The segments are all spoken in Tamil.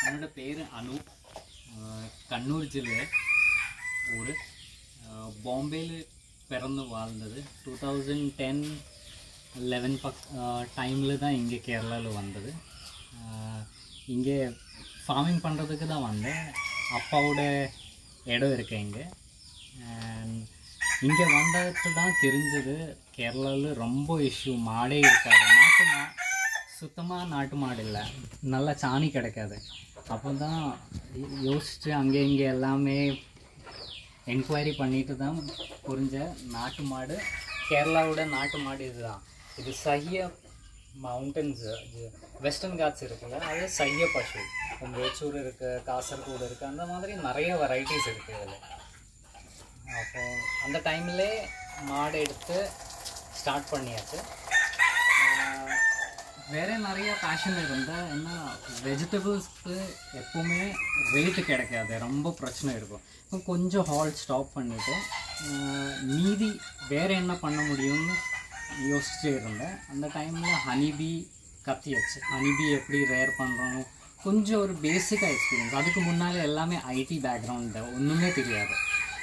என்னோட பேர் அனு ஆஹ் கண்ணூர் ஜில்லை ஊர் பாம்பேயில் பிறந்து வாழ்ந்தது டூ தௌசண்ட் டென் லெவன் பக் டைமில் தான் இங்கே கேரளாவில் வந்தது ஆஹ் இங்கே ஃபார்மிங் பண்ணுறதுக்கு தான் வந்தேன் அப்பாவோட இடம் இருக்கு இங்கே அண்ட் இங்கே வந்ததுக்கு தான் தெரிஞ்சது கேரளாவில் ரொம்ப இஷ்யூ மாடே இருக்காது நாட்டு மா சுத்தமாக நாட்டு மாடு இல்லை நல்லா சாணி கிடைக்காது அப்போ தான் யோசிச்சு அங்கே இங்கே எல்லாமே என்கொயரி பண்ணிட்டு தான் புரிஞ்ச நாட்டு மாடு கேரளாவோட நாட்டு மாடு இதுதான் இது சஹிய மவுண்டன்ஸ் வெஸ்டர்ன் காட்ஸ் இருக்குல்ல அது சஹிய பசு வேச்சூர் இருக்குது காசர்கோடு இருக்குது அந்த மாதிரி நிறைய வெரைட்டிஸ் இருக்குது இதில் அப்போ அந்த டைம்ல மாடு எடுத்து ஸ்டார்ட் பண்ணியாச்சு ஆஹ் வேற நிறைய பேஷன் இருந்தால் என்ன வெஜிடபிள்ஸ்க்கு எப்பவுமே ரேட்டு கிடைக்காது ரொம்ப பிரச்சனை இருக்கும் இப்போ கொஞ்சம் ஹால் ஸ்டாப் பண்ணிவிட்டு மீதி வேற என்ன பண்ண முடியும்னு யோசிச்சுட்டே இருந்தேன் அந்த டைமில் ஹனிபி கத்தியாச்சு ஹனிபி எப்படி ரேர் பண்ணுறோம் கொஞ்சம் ஒரு பேசிக்காக எக்ஸ்பீரியன்ஸ் அதுக்கு முன்னாலே எல்லாமே ஐடி பேக்ரவுண்ட் ஒன்றுமே தெரியாது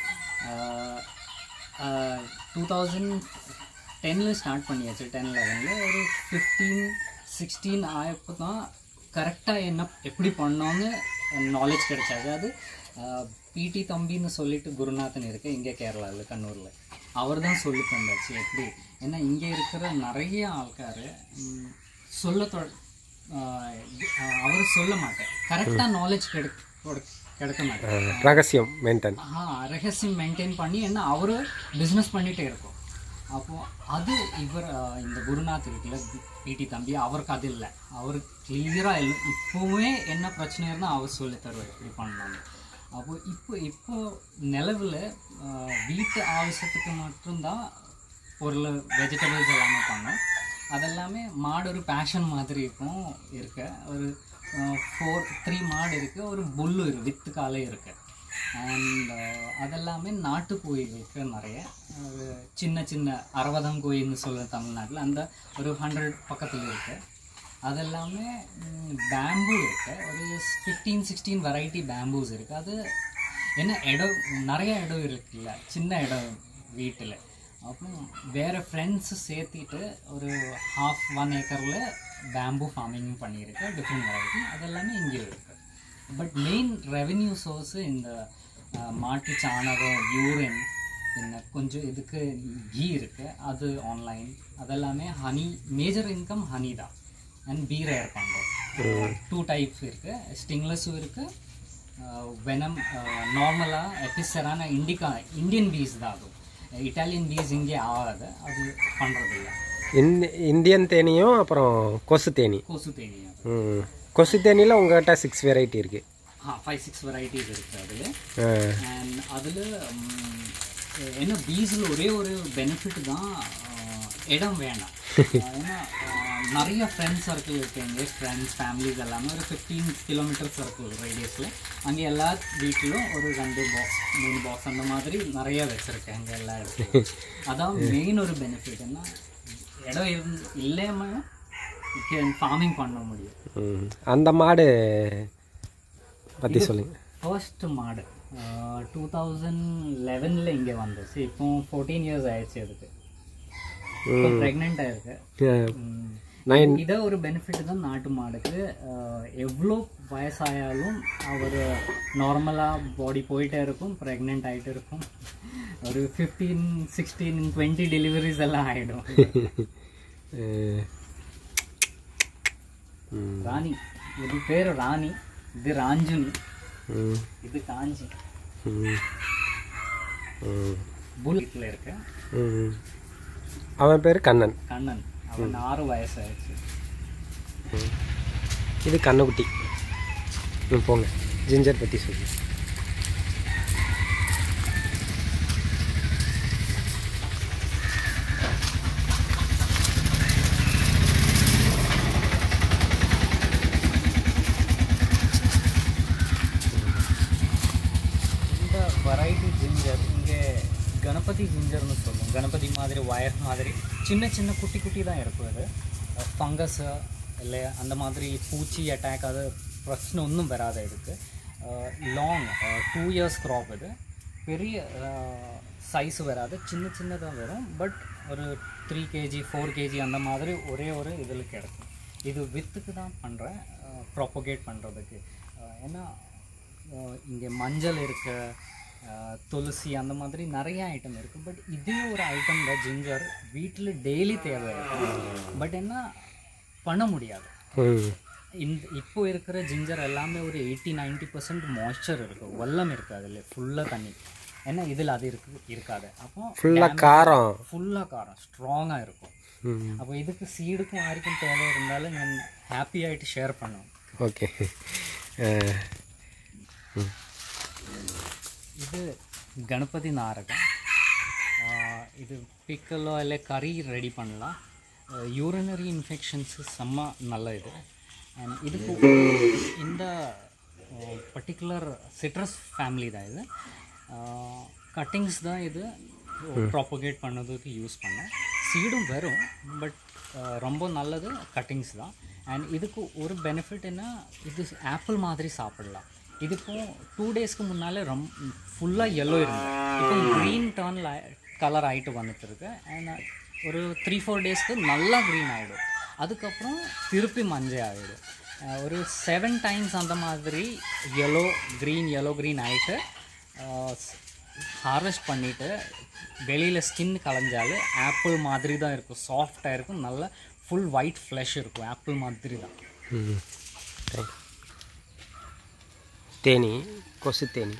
டூ தௌசண்ட் டென்னில் ஸ்டார்ட் பண்ணியாச்சு டென் லெவனில் ஒரு ஃபிஃப்டீன் சிக்ஸ்டீன் ஆயப்போ தான் கரெக்டாக என்ன எப்படி பண்ணோன்னு நாலேஜ் கிடைச்சாது அது பிடி தம்பின்னு சொல்லிட்டு குருநாதன் இருக்கு இங்கே கேரளாவில் கண்ணூரில் அவர் தான் சொல்லி தந்தாச்சு எப்படி ஏன்னா இங்கே இருக்கிற நிறைய ஆள்கார் ம், சொல்ல தொ அவர் சொல்ல மாட்டேன் கரெக்டாக நாலேஜ் கிடை கொடுக்க- கிடைக்க மாட்டேன் ரகசியம் மெயின்டைன் ஆ ரகசியம் மெயின்டைன் பண்ணி என்ன அவர் பிஸ்னஸ் பண்ணிகிட்டே இருக்கும் அப்போ அது இவர் ஆ, இந்த குருநாத் இருக்குல்ல பிடி தம்பி அவருக்கு அது இல்லை அவர் கிளியராக இல்லை இப்போவே என்ன பிரச்சனை இருந்தால் அவர் சொல்லி தருவார் இப்படி பண்ணலாம்னு அப்போ இப்போ இப்போ நிலவில் வீட்டு ஆவசியத்துக்கு மட்டும்தான் பொருள் வெஜிடபிள்ஸ் எல்லாமே பண்ணோம் அதெல்லாமே மாடு ஒரு பேஷன் மாதிரி இருக்கும் இருக்க ஒரு ஃபோர் த்ரீ மாடு இருக்குது ஒரு புல்லு இருக்கு வித்து காலே இருக்கு அண்ட் அதெல்லாமே நாட்டு கோயிலுக்கு நிறைய ஒரு சின்ன சின்ன அறுபதாம் கோயில்னு சொல்ல தமிழ்நாட்டில் அந்த ஒரு ஹண்ட்ரட் பக்கத்தில் இருக்கு அதெல்லாமே பேம்பு இருக்கு ஒரு ஃபிஃப்டீன் சிக்ஸ்டீன் வெரைட்டி பேம்பூஸ் இருக்கு அது என்ன இடம் நிறைய இடம் இருக்குல்ல சின்ன இடம் வீட்டில் அப்புறம் வேறு ஃப்ரெண்ட்ஸ் சேர்த்திட்டு ஒரு ஹாஃப் ஒன் ஏக்கரில் பேம்பு ஃபார்மிங் பண்ணியிருக்கு டிஃப்ரெண்ட் வெரைட்டி அதெல்லாமே இங்கே இருக்குது பட் மெயின் ரெவென்யூ சோர்ஸு இந்த அஹ், மாட்டு சாணகம் யூரின் പിന്നെ கொஞ்சம் இதுக்கு கீ இருக்குது அது ஆன்லைன் அதெல்லாமே ஹனி மேஜர் இன்கம் ஹனி தான் அண்ட் பீ ரேர் பண்ணுறோம் டூ டைப்ஸ் இருக்குது ஸ்டிங்லெஸ்ஸும் இருக்குது வெனம் நார்மலாக எபிசரான இண்டிகா இந்தியன் பீஸ் தான் அதுவும் இட்டாலியன் பீஸ் இங்கே ஆகாது அது பண்ணுறதில்ல இந்தி இந்தியன் தேனியும் அப்புறம் கொசு தேனி கொசு தேனியும் ம் கொசு தேனியில் உங்கள்கிட்ட சிக்ஸ் வெரைட்டி இருக்குது ஆ ஃபைவ் சிக்ஸ் வெரைட்டிஸ் இருக்குது அதில் ஆ அண்ட் அதில் என்ன பீஸில் ஒரே ஒரு பெனிஃபிட் தான் ஆஹ், இடம் வேண்டாம் ஏன்னா ஆஹ், நிறைய ஃப்ரெண்ட்ஸ் சர்க்கிள் இருக்காங்க ஃப்ரெண்ட்ஸ் ஃபேமிலிஸ் எல்லாமே ஒரு ஃபிஃப்டீன் கிலோமீட்டர் சர்க்கிள் ரேடியஸில் அங்கே எல்லா வீட்டிலும் ஒரு ரெண்டு பாக்ஸ் மூணு பாக்ஸ் அந்த மாதிரி நிறைய வச்சுருக்காங்க எல்லா இடத்துலையும் அதான் மெயின் ஒரு பெனிஃபிட் என்ன இடம் இருந்து இல்லாமல் ஃபார்மிங் பண்ண முடியும் ம் அந்த மாடு பற்றி சொல்லுங்கள் ஃபர்ஸ்ட் மாடு டூ தௌசண்ட் லெவனில் இங்கே வந்துச்சு இப்போ ஃபோர்டீன் இயர்ஸ் ஆயிடுச்சு அதுக்கு இப்போ ப்ரெக்னென்ட் ஆயிருக்கு ம். நைன் இதை ஒரு பெனிஃபிட் தான் நாட்டு மாடுக்கு அஹ், எவ்வளோ வயசாயாலும் அவர் நார்மலாக பாடி போயிட்டே இருக்கும் ப்ரெக்னென்ட் ஆகிட்டு இருக்கும் ஒரு ஃபிஃப்டீன் சிக்ஸ்டீன் டுவெண்ட்டி டெலிவரிஸ் எல்லாம் ஆகிடும் ராணி இது பேர் ராணி இது ராஞ்சுனி ம் இது காஞ்சி ம் ம் புல்லில் இருக்கு ம் அவன் பேர் கண்ணன் கண்ணன் அவன் ஆறு வயசாயிடுச்சு இது கண்ணுக்குட்டி ம் போங்க ஜிஞ்சர் பற்றி சொல்லுங்கள் இந்த வெரைட்டி ஜிஞ்சர் இங்கே கணபதி ஜிஞ்சர்னு சொல்லுவோம் கணபதி மாதிரி வயர் மாதிரி சின்ன சின்ன குட்டி குட்டி தான் இருக்கும் அது ஃபங்கஸ் இல்லை அந்த மாதிரி பூச்சி அட்டாக் அது பிரச்சனை ஒன்றும் வராது இதுக்கு லாங் டூ இயர்ஸ் க்ராப் இது பெரிய சைஸ் வராது சின்ன சின்னதாக வரும் பட் ஒரு த்ரீ கேஜி ஃபோர் கேஜி அந்த மாதிரி ஒரே ஒரு இதில் கிடைக்கும் இது வித்துக்கு தான் பண்ணுறேன் ப்ராப்பகேட் பண்ணுறதுக்கு ஏன்னா இங்கே மஞ்சள் இருக்கு அஹ், துளசி அந்த மாதிரி நிறைய ஐட்டம் இருக்குது பட் இதே ஒரு ஐட்டம் தான் ஜிஞ்சர் வீட்டில் டெய்லி தேவை பட் என்ன பண்ண முடியாது ம் இந்த இப்போ இருக்கிற ஜிஞ்சர் எல்லாமே ஒரு எயிட்டி 90% பர்சன்ட் மாய்ஸ்சர் இருக்கும் வெள்ளம் இருக்குது அதில் ஃபுல்லாக தண்ணி ஏன்னா இதில் அது இருக்கு இருக்காது அப்போ ஃபுல்லாக காரம் ஃபுல்லாக காரம் ஸ்ட்ராங்காக இருக்கும் ம் அப்போ இதுக்கு சீடுக்கும் யாருக்கும் தேவை இருந்தாலும் நான் ஹாப்பி ஆகிட்டு ஷேர் பண்ணுவேன் ஓகே ம் இது ಗಣಪತಿ ನಾರಕ ಆ, ಇದು ಪಿಕ್ಕಲ್ಲೋ ಅಲ್ಲೇ ಕರಿ ರೆಡಿ பண்ணலாம் யூரினரி இன்ஃபெக்ஷன்ஸ் செம்ம நல்ல இது அண்ட் இதுக்கு இந்த பர்டிகுலர் சிட்ரஸ் ஃபேமிலி தான் இது கட்டிங்ஸ் தான் இது ப்ராப்பகேட் பண்ணதுக்கு யூஸ் பண்ணேன் சீடும் வரும் பட் ரொம்ப நல்லது கட்டிங்ஸ் தான் அண்ட் இதுக்கு ஒரு பெனிஃபிட் என்ன இது ஆப்பிள் மாதிரி சாப்பிடலாம் இதுக்கும் டூ டேஸ்க்கு முன்னாலே ரொம்ப ஃபுல்லாக எல்லோ இருந்தது இப்போ க்ரீன் டர்னில் கலர் ஆகிட்டு வந்துட்டு இருக்கு அண்ட் ஒரு த்ரீ ஃபோர் டேஸ்க்கு நல்லா க்ரீன் ஆகிடும் அதுக்கப்புறம் திருப்பி மஞ்சள் ஆகிடும் ஒரு செவன் டைம்ஸ் அந்த மாதிரி yellow க்ரீன் yellow க்ரீன் ஆகிட்டு ஹார்வெஸ்ட் பண்ணிவிட்டு வெளியில் ஸ்கின் கலைஞ்சாலும் ஆப்பிள் மாதிரி தான் இருக்கும் சாஃப்டாக இருக்கும் நல்ல ஃபுல் ஒயிட் ஃப்ளஷ் இருக்கும் ஆப்பிள் மாதிரி தான் ம் தேங்க் தேனி கொசு தேனி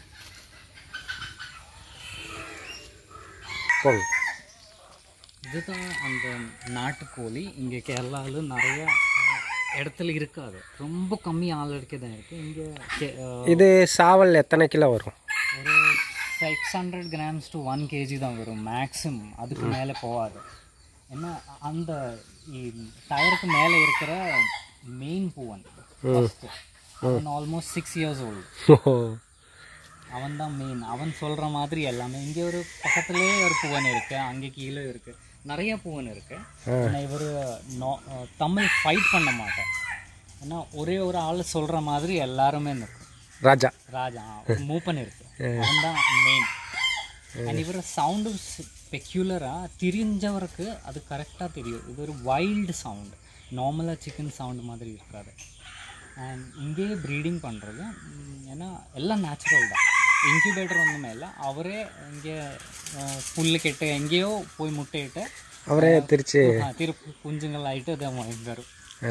போங்க இதுதான் அந்த நாட்டுக்கோழி இங்கே கேரளாவில் நிறைய அஹ், இடத்துல இருக்காது ரொம்ப கம்மி ஆள் இருக்க தான் இருக்குது இங்கே இது சாவல் எத்தனை கிலோ வரும் ஒரு six hundred grams to one KG தான் வரும் மேக்ஸிமம் அதுக்கு மேலே போகாது ஏன்னா அந்த ಈ டயருக்கு மேலே இருக்கிற மெயின் பூவன் ஃபஸ்ட்டு அவன் ஆல்மோஸ்ட் சிக்ஸ் இயர்ஸ் ஓல்டு ஓ அவன் தான் மெயின் அவன் சொல்கிற மாதிரி எல்லாமே இங்கே ஒரு பக்கத்துலேயே ஒரு பூவன் இருக்குது அங்கே கீழே இருக்குது நிறைய பூவன் இருக்குது ஆனால் இவர் நோ தமிழ் ஃபைட் பண்ண மாட்டேன் ஏன்னா ஒரே ஒரு ஆள் சொல்கிற மாதிரி எல்லாருமே இருக்கும் ராஜா ராஜா ஒரு மூப்பன் இருக்கு அவன் தான் மெயின் அண்ட் இவர் சவுண்டு பெக்யூலராக தெரிஞ்சவருக்கு அது கரெக்டாக தெரியும் இது ஒரு வைல்டு சவுண்டு நார்மலாக சிக்கன் சவுண்டு மாதிரி இருக்காது அண்ட் இங்கேயே ப்ரீடிங் பண்ணுறது ஏன்னா எல்லாம் நேச்சுரல் தான் இன்க்யூபேட்டர் ஒன்றுமே இல்லை அவரே இங்கே புல்லு கெட்டு எங்கேயோ போய் முட்டையிட்டு அவரே திருச்சி ஆ, திருப்பி குஞ்சுங்கள் ஆகிட்டு அதை வரும் ஆ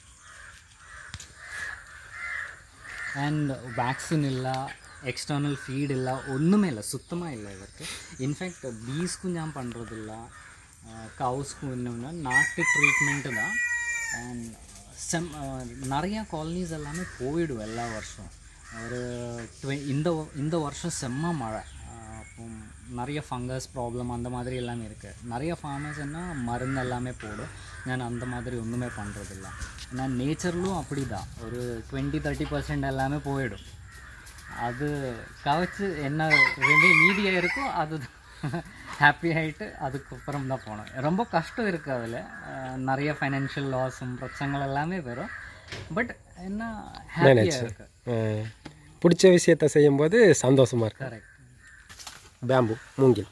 ಆ್ಯಂಡ್ ವ್ಯಾಕ್ಸಿನ್ ಇಲ್ಲ ಎಕ್ಸ್ಟರ್ನಲ್ ಫೀಡ್ ಇಲ್ಲ ഒന്നുമേ ഇല്ല சுத்தமாக இல்லை இவருக்கு இன்ஃபேக்ட் பீஸ்க்கும் ഞാൻ பண்ணுறதில்ல கவுஸ்க்கும் இன்னும் நாட்டு ட்ரீட்மெண்ட்டு தான் அண்ட் செம் நிறையா காலனிஸ் எல்லாமே போயிடும் எல்லா வருஷம் ஒரு ட்வெ இந்த வ- இந்த வருஷம் செம்ம மழை ஆஹ் அப்போ நிறைய ஃபங்கஸ் ப்ராப்ளம் அந்த மாதிரி எல்லாமே இருக்குது நிறைய ஃபார்மர்ஸ் என்ன மருந்து எல்லாமே போடும் நான் அந்த மாதிரி ஒன்றுமே பண்ணுறதில்ல ஏன்னா நேச்சர்லும் அப்படி தான் ஒரு டுவெண்ட்டி தேர்ட்டி பர்சன்ட் எல்லாமே போயிடும் அது கவச்சு என்ன ரெண்டு மீதியாக இருக்கோ அது ஹாப்பி ஆகிட்டு அதுக்கப்புறம் தான் போனோம் ரொம்ப கஷ்டம் இருக்குது அதில் நிறைய ஃபைனான்ஷியல் லாஸும் பிரச்சனைகள் எல்லாமே வரும் பட் என்ன ஹாப்பியாக இருக்குது ஆ. பிடிச்ச விஷயத்த செய்யும்போது சந்தோஷமா இருக்கு கரெக்ட் பேம்பு மூங்கில்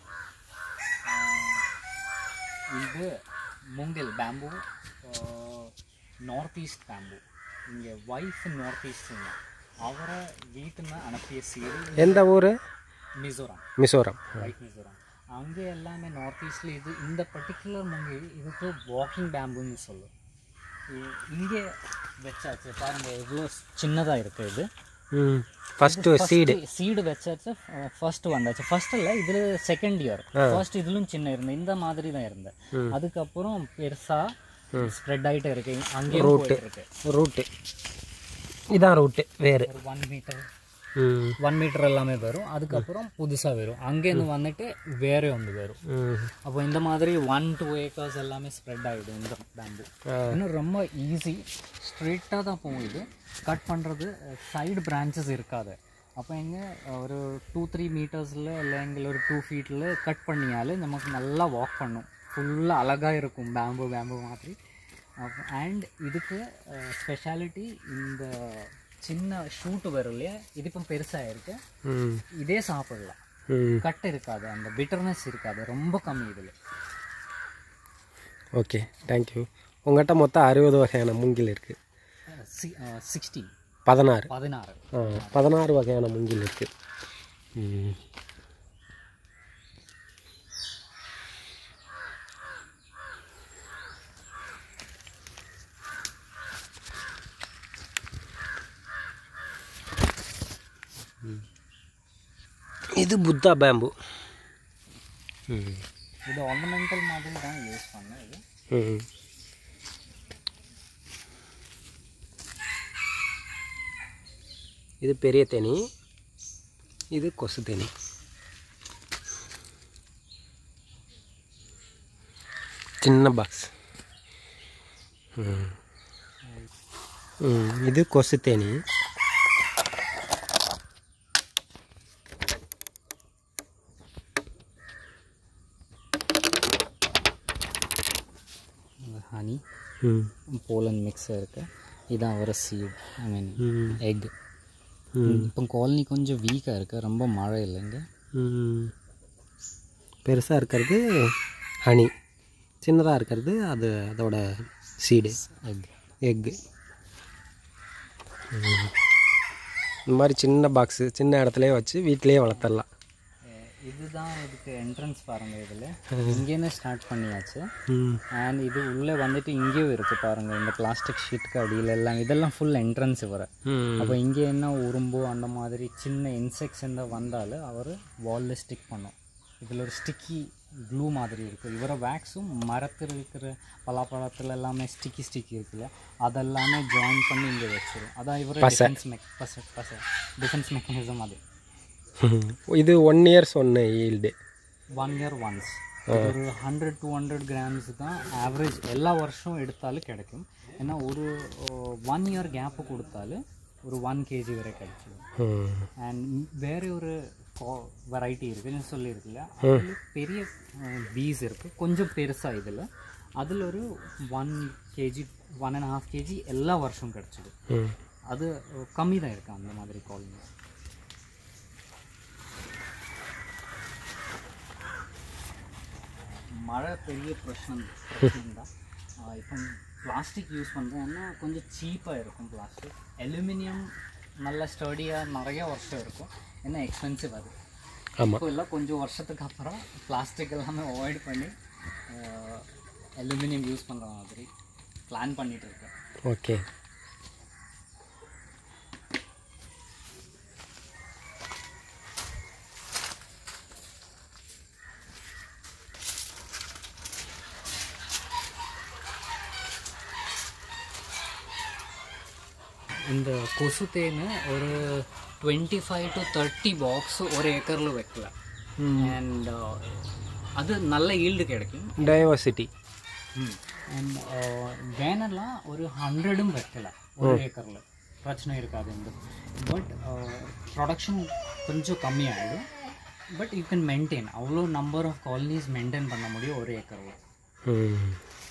இது மூங்கில் பேம்பு நார்த் ஈஸ்ட் பேம்பு இங்கே ஒய்ஃப் நார்த் ஈஸ்ட்ங்க அவரை வீட்டுன்னு அனுப்பிய சீடு எந்த ஊர் மிசோரம் மிசோரம் ஒயிட் மிசோரம் அங்கே எல்லாமே நார்த் ஈஸ்டில் இது இந்த பர்டிகுலர் மூங்கில் இதுக்கு வாக்கிங் பேம்புன்னு சொல்லும் இ- இங்கே வச்சாச்சு பாருங்க எவ்வளோ சின்னதாக இருக்குது இது ம் ஃபஸ்ட்டு சீடு சீடு வச்சாச்சு ஃபர்ஸ்ட் வந்தாச்சு ஃபர்ஸ்ட் இல்லை இதில் செகண்ட் இயர் ஃபர்ஸ்ட் இதுலும் சின்ன இருந்தேன் இந்த மாதிரி தான் இருந்தேன் அதுக்கப்புறம் பெருசா ஸ்ப்ரெட் ஆகிட்டே இருக்கு அங்கேயும் போயிட்டு இருக்கு ரூட்டு இதான் ரூட்டு வேறு ஒரு ஒன் மீட்டர் ம் ஒன் மீட்டர் எல்லாமே வரும் அதுக்கப்புறம் புதுசாக வரும் அங்கேருந்து வந்துட்டு வேறே ஒன்று வரும் ம் அப்போ இந்த மாதிரி ஒன் டூ ஏக்கர்ஸ் எல்லாமே ஸ்ப்ரெட் ஆகிடும் இந்த பேம்பு இன்னும் ரொம்ப ஈஸி ஸ்ட்ரெயிட்டாக தான் போகும் இது கட் பண்ணுறது சைடு பிரான்ச்சஸ் இருக்காது அப்போ எங்கே ஒரு டூ த்ரீ மீட்டர்ஸில் இல்லை எங்களை ஒரு டூ ஃபீட்டில் கட் பண்ணியாலே நமக்கு நல்லா வாக் பண்ணும் ஃபுல்லாக அழகாக இருக்கும் பேம்பு பேம்பு மாதிரி அண்ட் இதுக்கு ஸ்பெஷாலிட்டி இந்த சின்ன ஷூட் வரும் இல்லையா இது இப்போ பெருசாக இருக்கு ம் இதே சாப்பிடலாம் ம் கட் இருக்காது அந்த பிட்டர்னஸ் இருக்காது ரொம்ப கம்மி இதில் ஓகே தேங்க்யூ உங்கள்கிட்ட மொத்தம் அறுபது வகையான மூங்கில் இருக்குது சிக்ஸ்டி பதினாறு பதினாறு ஆ பதினாறு வகையான மூங்கில் இருக்குது ம் இது புத்தா பேம்பு ம் இது ஆர்னமெண்டல் மாதிரி தான் யூஸ் பண்ணேன் இது ம் இது பெரிய தேனி இது கொசு தேனி சின்ன பாக்ஸ் ம் ம் இது கொசு தேனி ஹனி ம் போலன் மிக்ஸ் இருக்கு இதான் ஒரு சீட் ஐ மீன் ம் எக் ம் இப்போ காலனி கொஞ்சம் வீக்காக இருக்குது ரொம்ப மழை இல்லைங்க ம் பெருசாக இருக்கிறது ஹனி சின்னதாக இருக்கிறது அது அதோட சீடு எக் எக்கு இந்த மாதிரி சின்ன பாக்ஸு சின்ன இடத்துலயே வச்சு வீட்டிலேயே வளர்த்துடலாம் இதுதான் இதுக்கு என்ட்ரன்ஸ் பாருங்க இதில் இங்கேன்னு ஸ்டார்ட் பண்ணியாச்சு ம் அண்ட் இது உள்ளே வந்துட்டு இங்கேயும் இருக்குது பாருங்க இந்த பிளாஸ்டிக் ஷீட்டுக்கு அடியில் எல்லாம் இதெல்லாம் ஃபுல் என்ட்ரன்ஸ் வர ம் அப்போ இங்கே என்ன உரும்பு அந்த மாதிரி சின்ன இன்செக்ட்ஸ் இருந்தால் வந்தாலும் அவர் வாலில் ஸ்டிக் பண்ணும் இதில் ஒரு ஸ்டிக்கி க்ளூ மாதிரி இருக்குது இவரை வேக்ஸும் மரத்தில் இருக்கிற பலாப்பழத்தில் எல்லாமே ஸ்டிக்கி ஸ்டிக்கி இருக்குல்ல அதெல்லாமே ஜாயின் பண்ணி இங்கே வச்சிரும் அதான் இவர் டிஃபென்ஸ் மெக் பச பச டிஃபென்ஸ் மெக்கானிசம் அது இது ஒன் இயர்ஸ் ஒன்று ஈல்டு ஒன் இயர் ஒன்ஸ் ஒரு ஹண்ட்ரட் டூ ஹண்ட்ரட் கிராம்ஸ் தான் ஆவரேஜ் எல்லா வருஷம் எடுத்தாலும் கிடைக்கும் ஏன்னா ஒரு ஒன் இயர் கேப்பு கொடுத்தாலும் ஒரு ஒன் கேஜி வரை கிடைச்சிடும் அண்ட் வேறு ஒரு வெரைட்டி இருக்குன்னு சொல்லியிருக்குல்ல அதில் பெரிய பீஸ் இருக்குது கொஞ்சம் பெருசாக இதில் அதில் ஒரு one KG one and half KG எல்லா வருஷம் கிடச்சிடும் அது கம்மி தான் இருக்குது அந்த மாதிரி காலனிஸ் மழை பெரிய பிரச்சனை பிரச்சனை தான் ஆஹ் இப்போ பிளாஸ்டிக் யூஸ் பண்ணுறேன்னா கொஞ்சம் சீப்பாக இருக்கும் பிளாஸ்டிக் அலுமினியம் நல்ல ஸ்டடியாக நிறைய வருஷம் இருக்கும் ஏன்னா எக்ஸ்பென்சிவ் அது ஆமாம் இப்போ எல்லாம் கொஞ்சம் வருஷத்துக்கு அப்புறம் பிளாஸ்டிக் எல்லாமே அவாய்ட் பண்ணி அலுமினியம் யூஸ் பண்ணுற மாதிரி பிளான் பண்ணிட்டு இருக்கேன் ஓகே இந்த கொசு தேனு ஒரு twenty five to thirty box ஒரு ஏக்கரில் வைக்கலாம் அண்ட் அது நல்ல ஈல்டு கிடைக்கும் டைவர்சிட்டி அண்ட் வேனெல்லாம் ஒரு ஹண்ட்ரடும் வைக்கலாம் ஒரு ஏக்கரில் பிரச்சனை இருக்காது இந்த பட் ப்ரொடக்ஷன் கொஞ்சம் கம்மியாகிடும் பட் யூ கேன் மெயின்டைன் அவ்வளோ நம்பர் ஆஃப் காலனிஸ் மெயின்டைன் பண்ண முடியும் ஒரு ஏக்கரில் ம்